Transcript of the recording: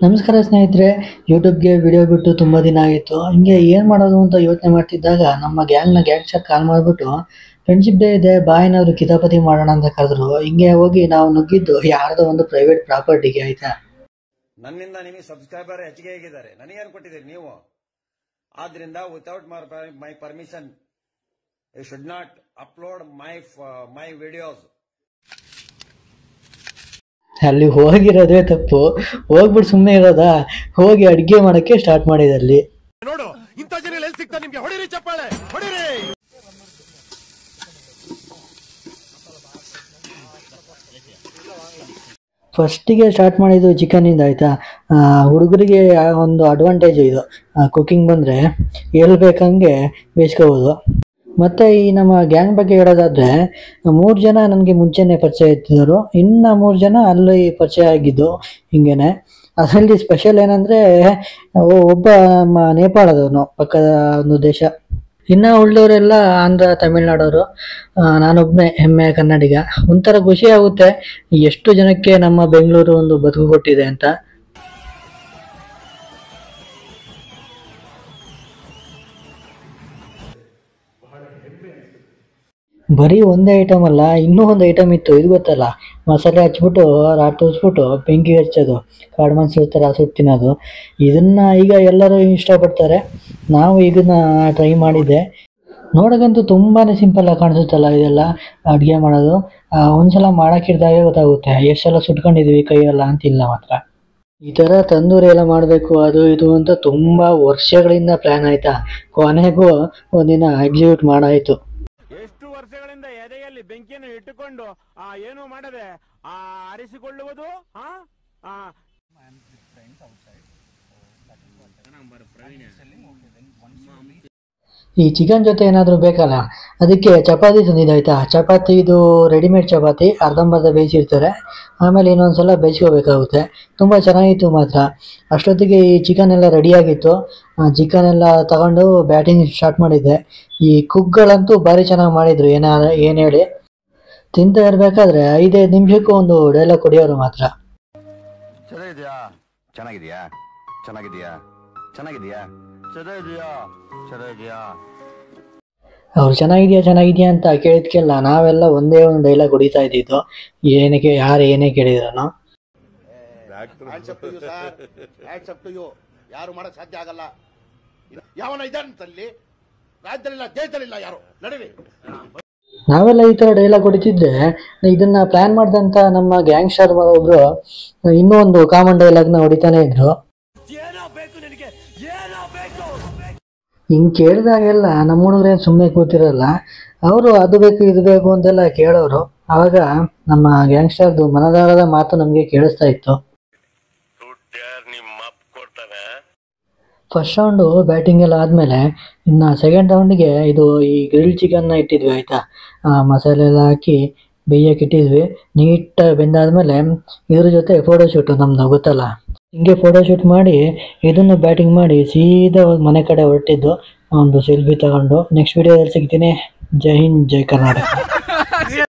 ನಮಸ್ಕಾರ ಸ್ನೇಹಿತರೆ ಯೂಟ್ಯೂಬ್ಗೆ ವಿಡಿಯೋ ಬಿಟ್ಟು ತುಂಬ ದಿನ ಆಗಿತ್ತು ಹಿಂಗೆ ಏನು ಮಾಡೋದು ಅಂತ ಯೋಚನೆ ಮಾಡ್ತಿದ್ದಾಗ ನಮ್ಮ ಗ್ಯಾಂಗ್ನ ಗ್ಯಾಂಗ್ಸ್ಟರ್ ಕಾಲ್ ಮಾಡಿಬಿಟ್ಟು ಫ್ರೆಂಡ್ಶಿಪ್ ಡೇ ಇದೆ ಬಾ ಏನಾದ್ರು ಕಿತಾಪತಿ ಮಾಡೋಣ ಅಂತ ಕರೆದ್ರು ಹಿಂಗೆ ಹೋಗಿ ನಾವು ನುಗ್ಗಿದ್ದು ಯಾರ್ದೋ ಒಂದು ಪ್ರೈವೇಟ್ ಪ್ರಾಪರ್ಟಿಗೆ ಆಯ್ತಾ ನನ್ನಿಂದ ನಿಮಗೆ ಸಬ್ಸ್ಕ್ರೈಬರ್ ಹೆಚ್ಚಿಗೆ ಆಗಿದ್ದಾರೆ ನನಗೇನು ಕೊಟ್ಟಿದ್ದೀರಿ ನೀವು ಆದ್ರಿಂದ without my permission you should not upload my my videos ಅಲ್ಲಿ ಹೋಗಿರೋದೇ ತಪ್ಪು ಹೋಗ್ಬಿಟ್ಟು ಸುಮ್ಮನೆ ಇರೋದಾ ಹೋಗಿ ಅಡುಗೆ ಮಾಡೋಕ್ಕೆ ಸ್ಟಾರ್ಟ್ ಮಾಡಿದೆ ಅಲ್ಲಿ ನೋಡು ಇಂಥ ಜನ ಎಲ್ಲಿ ಸಿಗ್ತಾ ನಿಮ್ಗೆ ಹೊಡಿರಿ ಚಪ್ಪಾಳೆ ಹೊಡಿರಿ ಫಸ್ಟಿಗೆ ಸ್ಟಾರ್ಟ್ ಮಾಡಿದ್ದು ಚಿಕನಿಂದ ಆಯಿತಾ ಹುಡುಗರಿಗೆ ಒಂದು ಅಡ್ವಾಂಟೇಜು ಇದು ಕುಕ್ಕಿಂಗ್ ಬಂದರೆ ಹೇಳ್ಬೇಕಂಗೆ ಬೇಯಿಸ್ಕೋಬೋದು ಮತ್ತು ಈ ನಮ್ಮ ಗ್ಯಾಂಗ್ ಬಗ್ಗೆ ಹೇಳೋದಾದರೆ ಮೂರು ಜನ ನನಗೆ ಮುಂಚೆನೇ ಪರಿಚಯ ಇತ್ತಿದ್ದರು ಇನ್ನು ಮೂರು ಜನ ಅಲ್ಲಿ ಪರಿಚಯ ಆಗಿದ್ದು ಹಿಂಗೇನೆ ಅದರಲ್ಲಿ ಸ್ಪೆಷಲ್ ಏನಂದರೆ ಒಬ್ಬ ನಮ್ಮ ನೇಪಾಳದವನು ಪಕ್ಕದ ಒಂದು ದೇಶ ಇನ್ನು ಉಳಿದವರೆಲ್ಲ ಆಂಧ್ರ ತಮಿಳ್ನಾಡವರು ನಾನೊಬ್ಬನೇ ಹೆಮ್ಮೆ ಕನ್ನಡಿಗ ಒಂಥರ ಖುಷಿ ಆಗುತ್ತೆ ಎಷ್ಟು ಜನಕ್ಕೆ ನಮ್ಮ ಬೆಂಗಳೂರು ಒಂದು ಬದುಕು ಕೊಟ್ಟಿದೆ ಅಂತ ಬರೀ ಒಂದೇ ಐಟಮ್ ಅಲ್ಲ ಇನ್ನೂ ಒಂದು ಐಟಮ್ ಇತ್ತು ಇದು ಗೊತ್ತಲ್ಲ ಮಸಾಲೆ ಹಚ್ಬಿಟ್ಟು ರಾಟ್ ತೋರಿಸ್ಬಿಟ್ಟು ಬೆಂಕಿ ಹಚ್ಚೋದು ಕಾಡು ಮನ್ಸು ಥರ ಸುಟ್ಟು ತಿನ್ನೋದು ಇದನ್ನ ಈಗ ಎಲ್ಲರೂ ಇಷ್ಟಪಡ್ತಾರೆ ನಾವು ಇದನ್ನ ಟ್ರೈ ಮಾಡಿದ್ದೆ ನೋಡೋಕ್ಕಂತೂ ತುಂಬಾ ಸಿಂಪಲ್ ಆಗಿ ಕಾಣಿಸುತ್ತಲ್ಲ ಇದೆಲ್ಲ ಅಡುಗೆ ಮಾಡೋದು ಆ, ಒಂದ್ಸಲ ಮಾಡೋಕ್ಕಿಡ್ದಾಗೆ ಗೊತ್ತಾಗುತ್ತೆ ಎಷ್ಟು ಸಲ ಸುಟ್ಕೊಂಡಿದ್ದೀವಿ ಕೈಯೆಲ್ಲ ಅಂತಿಲ್ಲ ಮಾತ್ರ ಈ ಥರ ತಂದೂರಿ ಎಲ್ಲ ಮಾಡಬೇಕು ಅದು ಇದು ಅಂತ ತುಂಬ ವರ್ಷಗಳಿಂದ ಪ್ಲ್ಯಾನ್ ಆಯ್ತಾ ಕೊನೆಗೂ ಒಂದಿನ ಎಕ್ಸಿಕ್ಯೂಟ್ ಮಾಡಾಯಿತು ಎಷ್ಟು ವರ್ಷಗಳಿಂದ ಎದೆಯಲ್ಲಿ ಬೆಂಕಿಯನ್ನು ಇಟ್ಟುಕೊಂಡು ಆ ಏನು ಮಾಡದೆ ಆ ಆರಿಸಿಕೊಳ್ಳುವುದು ಆ ಆ ಈ ಚಿಕನ್ ಜೊತೆ ಏನಾದರೂ ಬೇಕಲ್ಲ ಅದಕ್ಕೆ ಚಪಾತಿ ತಂದಿದ್ದಾಯ್ತಾ ಚಪಾತಿ ಇದು ರೆಡಿಮೇಡ್ ಚಪಾತಿ ಅರ್ಧಂಬರ್ಧ ಬೇಯಿಸಿರ್ತಾರೆ ಆಮೇಲೆ ಇನ್ನೊಂದು ಸಲ ಬೇಯಿಸ್ಕೋಬೇಕಾಗುತ್ತೆ ತುಂಬ ಚೆನ್ನಾಗಿತ್ತು ಮಾತ್ರ ಅಷ್ಟೊತ್ತಿಗೆ ಈ ಚಿಕನ್ ಎಲ್ಲ ರೆಡಿಯಾಗಿತ್ತು ಚಿಕನ್ ಎಲ್ಲ ತಗೊಂಡು ಬ್ಯಾಟಿಂಗ್ ಸ್ಟಾರ್ಟ್ ಮಾಡಿದ್ದೆ ಈ ಕುಕ್ಗಳಂತೂ ಭಾರಿ ಚೆನ್ನಾಗಿ ಮಾಡಿದರು ಏನ ಏನು ಹೇಳಿ ತಿಂತಾ ಇರಬೇಕಾದ್ರೆ ಐದೈದು ನಿಮಿಷಕ್ಕೂ ಒಂದು ಡೈಲಾಗ್ ಕೊಡಿಯೋರು ಮಾತ್ರ ಚೆನ್ನಾಗಿದ್ಯಾ ಚೆನ್ನಾಗಿದ್ಯಾ ಚೆನ್ನಾಗಿದ್ಯಾ ಚೆನ್ನಾಗಿದ್ಯಾ ಚೆನ್ನಾಗಿದ್ಯಾ ಚೆನ್ನಾಗಿದ್ಯಾ ಅವ್ರು ಚೆನ್ನಾಗಿದ್ಯಾ ಚೆನ್ನಾಗಿದ್ಯಾ ಅಂತ ಕೇಳಿದ್ಕೆಲ್ಲ ನಾವೆಲ್ಲ ಒಂದೇ ಒಂದು ಡೈಲಾಗ್ ಹೊಡಿತಾ ಇದ್ದಿದ್ದು ಏನಕ್ಕೆ ಯಾರು ಏನೇ ಕೇಳಿದ್ರು ಯಾರು ಮಾಡಕ್ ಸಾಧ್ಯ ಆಗಲ್ಲ ಯಾವನ ಇದ್ದಾನಂತಲ್ಲಿ ರಾಜ್ಯದಲ್ಲಿಲ್ಲ ದೇಶದಲ್ಲಿಲ್ಲ ಯಾರು ನಡೀರಿ ನಾವೆಲ್ಲ ಈ ಥರ ಡೈಲಾಗ್ ಹೊಡಿತಿದ್ರೆ ಇದನ್ನ ಪ್ಲಾನ್ ಮಾಡಿದಂಥ ನಮ್ಮ ಗ್ಯಾಂಗ್ಸ್ಟರ್ ಒಬ್ರು ಇನ್ನೂ ಒಂದು ಕಾಮನ್ ಡೈಲಾಗ್ನ ಹೊಡಿತಾನೆ ಇದ್ರು ಹಿಂಗೆ ಕೇಳಿದಾಗೆಲ್ಲ ನಮ್ಮ ಹುಡುಗರೇನು ಸುಮ್ಮನೆ ಕೂತಿರಲ್ಲ ಅವರು ಅದು ಬೇಕು ಇದು ಬೇಕು ಅಂತೆಲ್ಲ ಕೇಳೋರು ಆವಾಗ ನಮ್ಮ ಗ್ಯಾಂಗ್ಸ್ಟರ್ದು ಮನದಾಳದ ಮಾತು ನಮಗೆ ಕೇಳಿಸ್ತಾ ಇತ್ತು ಫಸ್ಟ್ ರೌಂಡು ಬ್ಯಾಟಿಂಗ್ ಎಲ್ಲ ಆದಮೇಲೆ ಇನ್ನು ಸೆಕೆಂಡ್ ರೌಂಡಿಗೆ ಇದು ಈ ಗ್ರಿಲ್ ಚಿಕನ್ನ ಇಟ್ಟಿದ್ವಿ ಆಯಿತಾ ಮಸಾಲೆ ಎಲ್ಲ ಹಾಕಿ ಬೇಯಕ್ಕೆ ಇಟ್ಟಿದ್ವಿ ನೀಟಾಗಿ ಬೆಂದಾದ್ಮೇಲೆ ಇದ್ರ ಜೊತೆ ಫೋಟೋಶೂಟು ನಮ್ಮದು ಗೊತ್ತಲ್ಲ ಹಿಂಗೆ ಫೋಟೋಶೂಟ್ ಮಾಡಿ ಇದನ್ನು ಬ್ಯಾಟಿಂಗ್ ಮಾಡಿ ಸೀದಾ ಹೋಗಿ ಮನೆ ಕಡೆ ಹೊರಟಿದ್ದು ಒಂದು ಸೆಲ್ಫಿ ತಗೊಂಡು ನೆಕ್ಸ್ಟ್ ವಿಡಿಯೋದಲ್ಲಿ ಸಿಗ್ತೀನಿ ಜೈ ಹಿಂದ್ ಜೈ ಕರ್ನಾಟಕ